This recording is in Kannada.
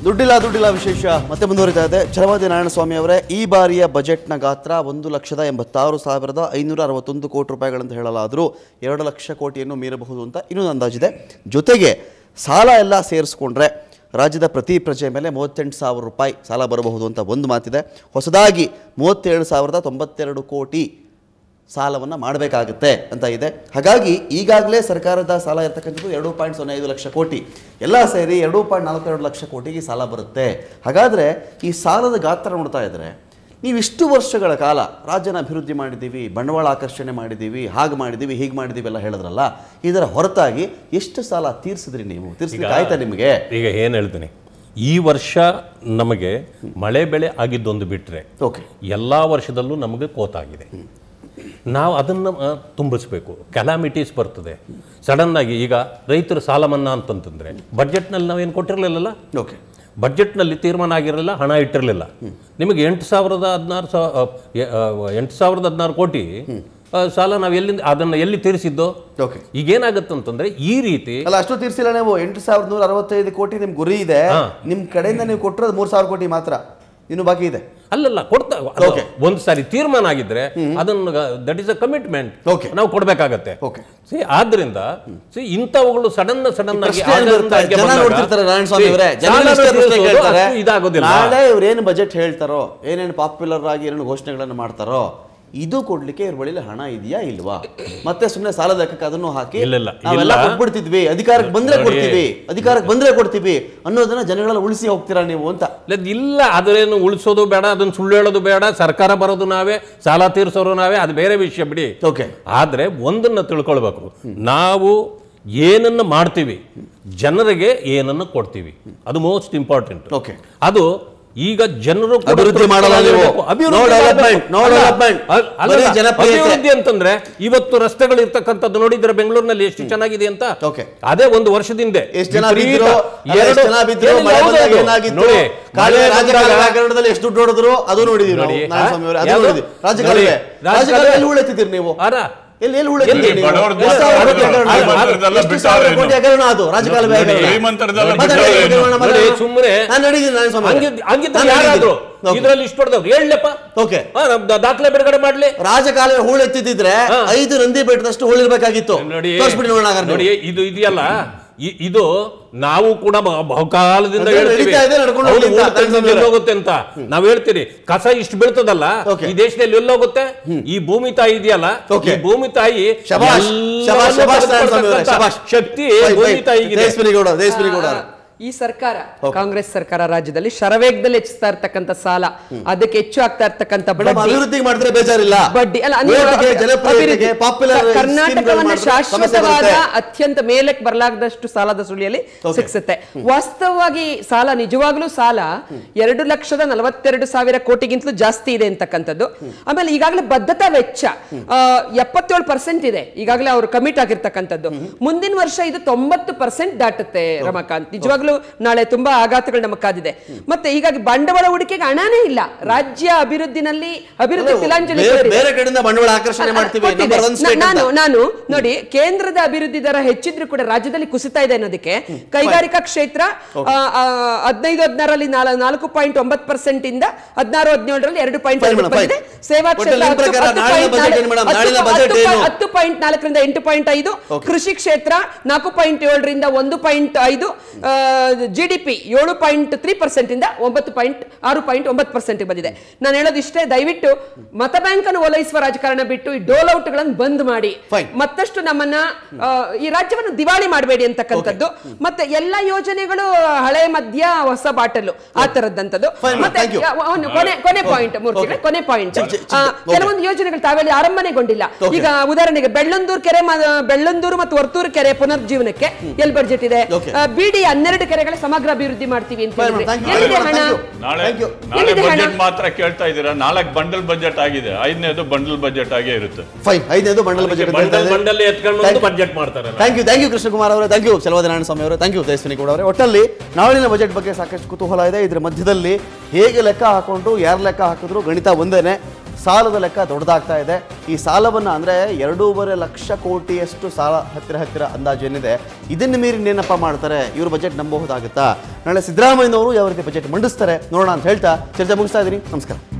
ದುಡ್ಡಿಲ್ಲ ದುಡ್ಡಿಲ್ಲ ವಿಶೇಷ ಮತ್ತೆ ಮುಂದುವರಿತಾ ಇದೆ ಛಲವಾದಿ ನಾರಾಯಣಸ್ವಾಮಿ ಅವರೇ ಈ ಬಾರಿಯ ಬಜೆಟ್ನ ಗಾತ್ರ ಒಂದು ಲಕ್ಷದ ಎಂಬತ್ತಾರು ಸಾವಿರದ ಐನೂರ ಅರವತ್ತೊಂದು ಕೋಟಿ ರೂಪಾಯಿಗಳಂತ ಹೇಳಲಾದರೂ ಎರಡು ಲಕ್ಷ ಕೋಟಿಯನ್ನು ಮೀರಬಹುದು ಅಂತ ಇನ್ನೊಂದು ಅಂದಾಜಿದೆ ಜೊತೆಗೆ ಸಾಲ ಎಲ್ಲ ಸೇರಿಸ್ಕೊಂಡ್ರೆ ರಾಜ್ಯದ ಪ್ರತಿ ಪ್ರಜೆ ಮೇಲೆ ಮೂವತ್ತೆಂಟು ಸಾವಿರ ರೂಪಾಯಿ ಸಾಲ ಬರಬಹುದು ಅಂತ ಒಂದು ಮಾತಿದೆ ಹೊಸದಾಗಿ ಮೂವತ್ತೇಳು ಸಾವಿರದ ತೊಂಬತ್ತೆರಡು ಕೋಟಿ ಸಾಲವನ್ನು ಮಾಡಬೇಕಾಗುತ್ತೆ ಅಂತ ಇದೆ ಹಾಗಾಗಿ ಈಗಾಗಲೇ ಸರ್ಕಾರದ ಸಾಲ ಇರ್ತಕ್ಕಂಥದ್ದು ಎರಡು ಪಾಯಿಂಟ್ ಸೊನ್ನೆ ಐದು ಲಕ್ಷ ಕೋಟಿ ಎಲ್ಲ ಸೇರಿ ಎರಡು ಪಾಯಿಂಟ್ ನಾಲ್ಕು ಲಕ್ಷ ಕೋಟಿಗೆ ಸಾಲ ಬರುತ್ತೆ ಹಾಗಾದರೆ ಈ ಸಾಲದ ಗಾತ್ರ ನೋಡ್ತಾ ಇದ್ದರೆ ನೀವು ಇಷ್ಟು ವರ್ಷಗಳ ಕಾಲ ರಾಜ್ಯನ ಅಭಿವೃದ್ಧಿ ಮಾಡಿದ್ದೀವಿ ಬಂಡವಾಳ ಆಕರ್ಷಣೆ ಮಾಡಿದ್ದೀವಿ ಹಾಗೆ ಮಾಡಿದ್ದೀವಿ ಹೀಗೆ ಮಾಡಿದ್ದೀವಿ ಎಲ್ಲ ಹೇಳಿದ್ರಲ್ಲ ಇದರ ಹೊರತಾಗಿ ಎಷ್ಟು ಸಾಲ ತೀರಿಸಿದ್ರಿ ನೀವು ತೀರಿಸ್ಲಿಕ್ಕೆ ಆಯ್ತಾ ನಿಮಗೆ ಈಗ ಏನು ಹೇಳ್ತೀನಿ ಈ ವರ್ಷ ನಮಗೆ ಮಳೆ ಬೆಳೆ ಆಗಿದ್ದೊಂದು ಬಿಟ್ಟರೆ ಓಕೆ ಎಲ್ಲ ವರ್ಷದಲ್ಲೂ ನಮಗೆ ಕೋತಾಗಿದೆ ನಾವು ಅದನ್ನು ಆ, ತುಂಬಿಸ್ಬೇಕು ಕೆಲಾಮಿಟೀಸ್ ಬರ್ತದೆ ಸಡನ್ ಆಗಿ ಈಗ ರೈತರ ಸಾಲ ಮನ್ನಾ ಅಂತಂತಂದ್ರೆ ಬಡ್ಜೆಟ್ನಲ್ಲಿ ನಾವೇನು ಕೊಟ್ಟಿರಲಿಲ್ಲಲ್ಲ ಓಕೆ ಬಡ್ಜೆಟ್ನಲ್ಲಿ ತೀರ್ಮಾನ ಆಗಿರಲಿಲ್ಲ ಹಣ ಇಟ್ಟಿರಲಿಲ್ಲ ನಿಮಗೆ ಎಂಟು ಸಾವಿರದ ಹದಿನಾರು ಸಾ ಆ, ಎ- ಆ, ಎಂಟು ಸಾವಿರದ ಹದಿನಾರು ಕೋಟಿ ಆ, ಸಾಲ ನಾವು ಎಲ್ಲಿಂದ ಅದನ್ನು ಎಲ್ಲಿ ತೀರಿಸಿದ್ದು ಓಕೆ ಈಗೇನಾಗತ್ತಂತಂದ್ರೆ ಈ ರೀತಿ ಅಲ್ಲ ಅಷ್ಟು ತೀರ್ಸಿಲ್ಲ ನೀವು ಎಂಟು ಸಾವಿರದ ನೂರ ಅರವತ್ತೈದು ಕೋಟಿ ನಿಮ್ ಗುರಿ ಇದೆ ನಿಮ್ ಕಡೆಯಿಂದ ನೀವು ಕೊಟ್ಟಿರೋದು ಮೂರ್ ಸಾವಿರ ಕೋಟಿ ಮಾತ್ರ ಇನ್ನು ಬಾಕಿ ಇದೆ ಅಲ್ಲಲ್ಲ ಕೊಡ್ತಾ ಅದು ಒಂದು ಸಾರಿ ತೀರ್ಮಾನ ಆಗಿದ್ರೆ ಅದನ್ನು that is a commitment Okay. ನಾವು ಕೊಡ್ಬೇಕಾಗತ್ತೆ Okay. ಸಿ ಆದ್ರಿಂದ ಸಿ ಇಂಥವುಗಳು ಸಡನ್ ಸಡನ್ ಆಗಿ ಪ್ರಶ್ನೆ ಏನ್ ಬರುತ್ತೆ? ಆಗಿ ಜನ ಬಂದಾಗ, ನೋಡ್ತಿರ್ತಾರೆ ನಾರಾಯಣ ಸ್ವಾಮಿ see, ಅವರೇ ಜನ ಸಾಲನ ಇಷ್ಟೇ ಪ್ರಶ್ನೆ ತೀರ್ಸೋದು ಕೇಳ್ತಾರೆ. ಅಷ್ಟು ಇದಾಗೋದಿಲ್ಲ ನಾಳೆ ಇವ್ರು ಏನು ಬಜೆಟ್ ಹೇಳ್ತಾರೋ ಏನೇನು ಪಾಪ್ಯುಲರ್ ಆಗಿ ಏನೇನು ಘೋಷಣೆಗಳನ್ನು ಮಾಡ್ತಾರೋ ಇದು ಕೊಡ್ಲಿಕ್ಕೆ ಇವ್ರ ಬಳಿಲಿ ಹಣ ಇದೆಯಾ ಇಲ್ವಾ ಮತ್ತೆ ಸುಮ್ಮನೆ ಸಾಲದ ಲೆಕ್ಕಕ್ಕೆ ಅದನ್ನು ಹಾಕಿ ಇಲ್ಲ, ಇಲ್ಲ, ನಾವೆಲ್ಲ ಇಲ್ಲ. ಕೊಟ್ಬಿಡ್ತಿದ್ವಿ ಅಧಿಕಾರಕ್ಕೆ ಬಂದ್ರೆ ನೋಡಿ. ಕೊಡ್ತೀವಿ ಅಧಿಕಾರಕ್ಕೆ ಬಂದ್ರೆ ಕೊಡ್ತೀವಿ ಅನ್ನೋದನ್ನ ಜನಗಳೆಲ್ಲ ಉಳಿಸಿ ಹೋಗ್ತೀರಾ ನೀವು ಅಂತ ಇಲ್ಲ, ಇಲ್ಲ ಅದರೇನು ಉಳಿಸೋದು ಬೇಡ ಅದನ್ನ ಸುಳ್ಳು ಹೇಳೋದು ಬೇಡ ಸರ್ಕಾರ ಬರೋದು ನಾವೇ ಸಾಲ ತೀರ್ಸೋರು ನಾವೇ ಅದು ಬೇರೆ ವಿಷಯ ಬಿಡಿ ಓಕೆ ಆದ್ರೆ ಒಂದನ್ನ ತಿಳ್ಕೊಳ್ಬೇಕು ನಾವು ಏನನ್ನ ಮಾಡ್ತೀವಿ ಜನರಿಗೆ ಏನನ್ನ ಕೊಡ್ತೀವಿ ಅದು ಮೋಸ್ಟ್ ಇಂಪಾರ್ಟೆಂಟ್ Okay. ಅದು ಈಗ ಜನರು ಕೂಡ ಅಭಿವೃದ್ಧಿ ಮಾಡಲ್ಲ ನೀವು. ತೃಪ್ತರಾಗಬೇಕು. ಅಭಿವೃದ್ಧಿ No development, ಮಾಡಬೇಕು. no ಅಲ್ಲ, development. ಅಲ್ಲ, ಅಲ್ಲ, ಬರೀ ಜನಪ್ರಿಯತೆ. ಅಭಿವೃದ್ಧಿ ಅಂತಂದ್ರೆ ಇವತ್ತು ರಸ್ತೆಗಳು ಇರ್ತಕ್ಕಂಥದ್ದು ನೋಡಿದ್ರೆ ಬೆಂಗಳೂರಿನಲ್ಲಿ ಎಷ್ಟು ಚೆನ್ನಾಗಿದೆ ಅಂತ Okay. ಅದೇ ಒಂದು ವರ್ಷದಿಂದ ಎಷ್ಟು ಜನ ವಿಪರೀತ ಬಿದ್ರು ಅಲ್ಲ, ಎರಡು- ಎಷ್ಟು ಜನ ಬಿದ್ರು ಏನಿಲ್ಲ, ಮಳೆ ಹೌದು, ಬಂದಾಗ ಹೌದು. ಏನಾಗಿತ್ತು ನೋಡಿ ಕಾಲುವೆ ಮಳೆ ರಾಜ್ಯ ಬಂದಾಗ- ಕಾಲುವೆ ಹಗರಣದಲ್ಲಿ ಎಷ್ಟು ದುಡ್ಡು ಹೊಡೆದ್ರು ಅದು ನೋಡಿದೀವಿ ನಾವು ನೋಡಿ, ನಾರಾಯಣಸ್ವಾಮಿ ಅವರೇ, ಅದು ಯಾವ್ದು? ನೋಡಿದ್ವಿ ರಾಜ್ಯ ನೋಡಿ, ಕಾಲುವೆ ರಾಜ್ಯ ರಾಜ್ಯ ಕಾಲುವೆ ಕಾಲುವೆ. ಎಲ್ಲಿ ಉಳಿತಿದ್ದೀರಿ ನೀವು ಅರ ಎಲ್ಲಿ ಎಲ್ಲಿ ಉಳಿತಿದ್ದೀರಿ ಎಲ್ಲಿ? ನೀವು? ಬಡವ್ರದ್ದು ಎಷ್ಟು ಸಾವಿರ ಕೋಟಿ ಬಡವ್ರದ್ದು ಹಗರಣ? ಶ್ರೀಮಂತರದ್ದೆಲ್ಲ ಎಷ್ಟು ಸಾವಿರ ಬಿಟ್ಟಾರೇನು? ಕೋಟಿ ಹಗರಣ ಅದು ರಾಜ್ಯ ಕಾಲುವೆ ಹಗರಣ. ಶ್ರೀಮಂತರದ್ದೆಲ್ಲ ಮತ್ತೆ ಬಿಟ್ಟಾರೇನು? ರಾಜ್ಯ ಹಗರಣ ನೋಡಿ, ಮಾತಾಡೋಣ. ಸುಮ್ನೆ ನಾನು ನೋಡಿದ್ದೀನಿ ನಾರಾಯಣಸ್ವಾಮಿ ಅವರೇ. ಹಂಗಿದ್- ಹಂಗಿದ್ರೆ ನಾನು ಯಾರಾದ್ರು ನೋಡಿದ್ದೀನಿ. Okay. ಇದ್ರಲ್ಲಿ ಇಷ್ಟು ಹೊಡೆದವ್ರು ಹೇಳಪ್ಪ ಓಕೆ ದಾಖಲೆ ಬಿಡುಗಡೆ ಮಾಡ್ಲಿ ರಾಜಕಾಲುವೆ ಹೂಳೆತ್ತಿದ್ರೆ ಹಾ. ಐದು ನಂದಿ ಬೆಟ್ಟದಷ್ಟು ಹೂಳಿರ್ಬೇಕಾಗಿತ್ತು ನೋಡಿ ತೋರಿಸ್ಬಿಡಿ ನೋಡೋಣ ಹಾಗಾದ್ರೆ ನೋಡಿ ನೀವು. ಇದು ಇದೆಯಲ್ಲ ಇ- ಇದು ನಾವು ಕೂಡ ಬಹು- ಬಹುಕಾಲದಿಂದ ಅದು ಹೇಳ್ತೀವಿ ನಡೀತಾ ಇದೆ, ನಡ್ಕೊಂಡು ಹೌದು, ಹೋಗ್ಲಿ ಅಂತ ಊಟ ತಿಂದು ಅನ್ಸುತ್ತೆ. ಎಲ್ಲೋಗುತ್ತೆ ಅಂತ ನಾವ್ ಹೇಳ್ತೀರಿ ಕಸ ಇಷ್ಟು ಬೀಳ್ತದಲ್ಲ Okay. ಈ ದೇಶದಲ್ಲಿ ಎಲ್ಲೋಗುತ್ತೆ ಈ ಭೂಮಿ ತಾಯಿ ಇದೆಯಲ್ಲ Okay. ಈ ಭೂಮಿ ತಾಯಿ ಶಬಾಷ್, ಶಬಾಷ್, ಶಬಾಷ್ ನಾರಾಯಣ ಸ್ವಾಮಿ ಅವರೇ, ಎಲ್ಲವನ್ನೂ ಶಬಾಷ್. ಶಕ್ತಿ Fine, ಭೂಮಿ fine. ತಾಯಿಗಿದೆ ದೇಶಪ್ರಿಯಗೌಡ ದೇಶಪ್ರಿಯಗೌಡ ಆ, ಈ ಸರ್ಕಾರ ಕಾಂಗ್ರೆಸ್ ಸರ್ಕಾರ ರಾಜ್ಯದಲ್ಲಿ ಶರವೇಗದಲ್ಲಿ ಹೆಚ್ಚಿಸ್ತಾ ಇರ್ತಕ್ಕಂಥ ಸಾಲ ಅದಕ್ಕೆ ಹೆಚ್ಚು ಆಗ್ತಾ ಇರ್ತಕ್ಕಂಥ ಮೇಡಮ್ ಬಡ್ಡಿ ಅಭಿವೃದ್ಧಿಗೆ ಮಾಡಿದ್ರೆ ಬೇಜಾರಿಲ್ಲ ಬಡ್ಡಿ ಅಲ್ಲ ನೀವು ಓಟ್ಗೆ, ಅಭಿ- ಜನಪ್ರಿಯತೆಗೆ ಅಭಿವೃದ್ಧಿ. ಪಾಪ್ಯುಲರ್ ಕ- ಕರ್ನಾಟಕವನ್ನ ಶಾಶ್ವತವಾದ ಅತ್ಯಂತ ಮೇಲಕ್ಕೆ ಬರಲಾಗದಷ್ಟು ಸಾಲದ ಸುಳಿಯಲ್ಲಿ Okay. ಸಿಕ್ಸುತ್ತೆ ವಾಸ್ತವವಾಗಿ ಸಾಲ ನಿಜವಾಗ್ಲೂ ಸಾಲ ಎರಡು ಲಕ್ಷದ ನಲವತ್ತೆರಡು ಸಾವಿರ ಕೋಟಿಗಿಂತಲೂ ಜಾಸ್ತಿ ಇದೆ ಅಂತಕ್ಕಂಥದ್ದು ಆಮೇಲೆ ಈಗಾಗಲೇ ಬದ್ಧತಾ ವೆಚ್ಚ ಎಪ್ಪತ್ತೇಳು ಪರ್ಸೆಂಟ್ ಇದೆ ಈಗಾಗಲೇ ಅವರು ಕಮಿಟ್ ಆಗಿರ್ತಕ್ಕಂಥದ್ದು ಮುಂದಿನ ವರ್ಷ ಇದು ತೊಂಬತ್ತು ಪರ್ಸೆಂಟ್ ದಾಟುತ್ತೆ ರಮಾಕಾಂತ್ ನಿಜವಾಗ್ಲೂ ನಾಳೆ ತುಂಬಾ ಆಘಾತಗಳು ನಮಗೆ ಕಾದಿದೆ ಮತ್ತೆ ಹೀಗಾಗಿ ಬಂಡವಾಳ ಹೂಡಿಕೆಗೆ ಹಣನೇ ಇಲ್ಲ ರಾಜ್ಯ ಅಭಿವೃದ್ಧಿನಲ್ಲಿ ಅಭಿವೃದ್ಧಿ ತಿಲಾಂಜಲಿ ಬೇರೆ ಕೊಟ್ಟಿದೆ. ಬೇರೆ ಕಡೆಯಿಂದ ಬಂಡವಾಳ ಆಕರ್ಷಣೆ ಅಲ್ಲ, ಮಾಡ್ತೀವಿ ಕೊಟ್ಟಿದೆ. ನಂಬರ್ ಒನ್ ನಾ- ಸ್ಟೇಟ್ ನಾನು ನಾನು ನೋಡಿ ಕೇಂದ್ರದ ಅಭಿವೃದ್ಧಿ ದರ ಹೆಚ್ಚಿದ್ರು ಕೂಡ ರಾಜ್ಯದಲ್ಲಿ ಕುಸಿತಾ ಇದೆ ಅನ್ನೋದಕ್ಕೆ ಕೈಗಾರಿಕಾ ಕ್ಷೇತ್ರ ಆ, ಆ, ಹದಿನೈದು ಹದಿನಾರಲ್ಲಿ ನಾಲ್- ನಾಲ್ಕು ಪಾಯಿಂಟ್ ಒಂಬತ್ತು ಪರ್ಸೆಂಟ್ ಇಂದ ಹದಿನಾರು ಹದಿನೇಳರಲ್ಲಿ ಎರಡು ಪಾಯಿಂಟ್ Fine madam, ಬಂದಿದೆ fine. ಸೇವಾ ಒಟ್ಟು ಕ್ಷೇತ್ರ ನಿಮ್ಮ ಹತ್ತು- ಪ್ರಕಾರ ಹತ್ತು ನಾಳಿನ point budget ಏನು ನಾಲ್ಕು- madam? ನಾಳಿನ ಹತ್ತು- budget ಹತ್ತು ಏನು? ಹತ್ತು ಪಾಯಿಂಟ್ ನಾಲ್ಕರಿಂದ ಎಂಟು ಪಾಯಿಂಟ್ ಐದು Okay. ಕೃಷಿ ಕ್ಷೇತ್ರ ನಾಲ್ಕು ಪಾಯಿಂಟ್ ಏಳರಿಂದ ಒಂದು ಪಾಯಿಂಟ್ ಐದು ಜಿ ಡಿ ಪಿ ಏಳು ಪಾಯಿಂಟ್ ತ್ರೀ ಪರ್ಸೆಂಟ್ ಇಂದ ಒಂಬತ್ತು ಪಾಯಿಂಟ್ ಆರು ಪಾಯಿಂಟ್ ಒಂಬತ್ತು ಪರ್ಸೆಂಟ್ ಬಂದಿದೆ ನಾನು ಹೇಳೋದು ಇಷ್ಟೇ ದಯವಿಟ್ಟು ಮತ ಬ್ಯಾಂಕ್ ಅನ್ನು ಓಲೈಸುವ ರಾಜಕಾರಣ ಬಿಟ್ಟು ಈ ಡೋಲ್ ಔಟ್ ಗಳನ್ನು ಬಂದ್ ಮಾಡಿ Fine. ಮತ್ತಷ್ಟು ನಮ್ಮನ್ನ ಆ, ಈ ರಾಜ್ಯವನ್ನು ದಿವಾಳಿ ಮಾಡಬೇಡಿ ಅಂತಕ್ಕಂಥದ್ದು ಮತ್ತೆ ಎಲ್ಲಾ ಯೋಜನೆಗಳು ಹಳೆ ಮದ್ಯ ಹೊಸ ಬಾಟಲು ಆ ತರದಂತದ್ದು Fine, ಮತ್ತೆ thank you. ಯಾ- ಒಂದು ಕೊನೆ ಕೊನೆ ಪಾಯಿಂಟ್ ಮೂರ್ತಿಗಳೇ ಕೊನೆ ಪಾಯಿಂಟ್ ಚಿಕ್ಕ- ಚಿಕ್ಕ- okay. ಕೆಲವೊಂದು ಯೋಜನೆಗಳು ತಾವೆಲ್ಲಿ ಆರಂಭನೆಗೊಂಡಿಲ್ಲ Okay. ಈಗ ಉದಾಹರಣೆಗೆ ಬೆಳ್ಳಂದೂರು ಕೆರೆ ಮ- ಬೆಳ್ಳಂದೂರು ಮತ್ತು ವರ್ತೂರು ಕೆರೆ ಪುನರ್ಜೀವನಕ್ಕೆ ಎಲ್ಲಿ ಬಡ್ಜೆಟ್ ಇದೆ Okay. ಬಿಡಿ ಹನ್ನೆರಡು ಕೆರೆಗಳ ಸಮಗ್ರ ಅಭಿವೃದ್ಧಿ ಮಾಡ್ತೀವಿ ಅಂತ Fine, ಹೇಳಿದ್ರೆ thank you. ಎಲ್ಲಿದೆ ಹಣ Thank you. ನಾಳೆ Thank you. ನಾಳೆ ಎಲ್ಲಿದೆ ಹಣ? ಬಜೆಟ್ ಮಾತ್ರ ಕೇಳ್ತಾ ಇದ್ದೀರಾ ನಾಲ್ಕು ಬಂಡಲ್ ಬಜೆಟ್ ಆಗಿದೆ ಐದನೇದು ಬಂಡಲ್ ಬಜೆಟ್ ಆಗೇ ಇರುತ್ತೆ ಫೈನ್ ಐದನೇದು ಮಂಡಲ ಬಜೆಟ್ ಬಂಡಲ್ ಬಂಡಲ್ ಎತ್ಕೊಂಡು ಬಜೆಟ್ ಮಾಡ್ತಾರಲ್ಲ thank you thank you Krishnakumar ಅವರೇ ಥ್ಯಾಂಕ್ ಯು ಚಲವಾದ ನಾರಾಯಣ ಸ್ವಾಮಿ ಅವರೇ ಥ್ಯಾಂಕ್ ಯು ತೇಜಸ್ವಿನಿ ಗೌಡ ಅವರೇ ಒಟ್ಟಲ್ಲಿ ನಾಳಿನ ಬಜೆಟ್ ಬಗ್ಗೆ ಸಾಕಷ್ಟು ಕುತೂಹಲ ಇದೆ ಇದರ ಮಧ್ಯದಲ್ಲಿ ಹೇಗೆ ಲೆಕ್ಕ ಹಾಕೊಂಡು ಯಾರು ಲೆಕ್ಕ ಹಾಕಿದ್ರು ಗಣಿತ ಒಂದೇನೆ ಸಾಲದ ಲೆಕ್ಕ ದೊಡ್ಡದಾಗ್ತಾ ಇದೆ ಈ ಸಾಲವನ್ನು ಅಂದರೆ ಎರಡೂವರೆ ಲಕ್ಷ ಕೋಟಿಯಷ್ಟು ಸಾಲ ಹತ್ತಿರ ಹತ್ತಿರ ಅಂದಾಜು ಏನಿದೆ ಇದನ್ನು ಮೀರಿ ಏನಪ್ಪ ಮಾಡ್ತಾರೆ ಇವರು ಬಜೆಟ್ ನಂಬಬಹುದಾಗುತ್ತಾ ನಾಳೆ ಸಿದ್ದರಾಮಯ್ಯನವರು ಯಾವ ರೀತಿ ಬಜೆಟ್ ಮಂಡಿಸ್ತಾರೆ ನೋಡೋಣ ಅಂತ ಹೇಳ್ತಾ ಚರ್ಚೆ ಮುಗಿಸ್ತಾ ಇದ್ದೀನಿ ನಮಸ್ಕಾರ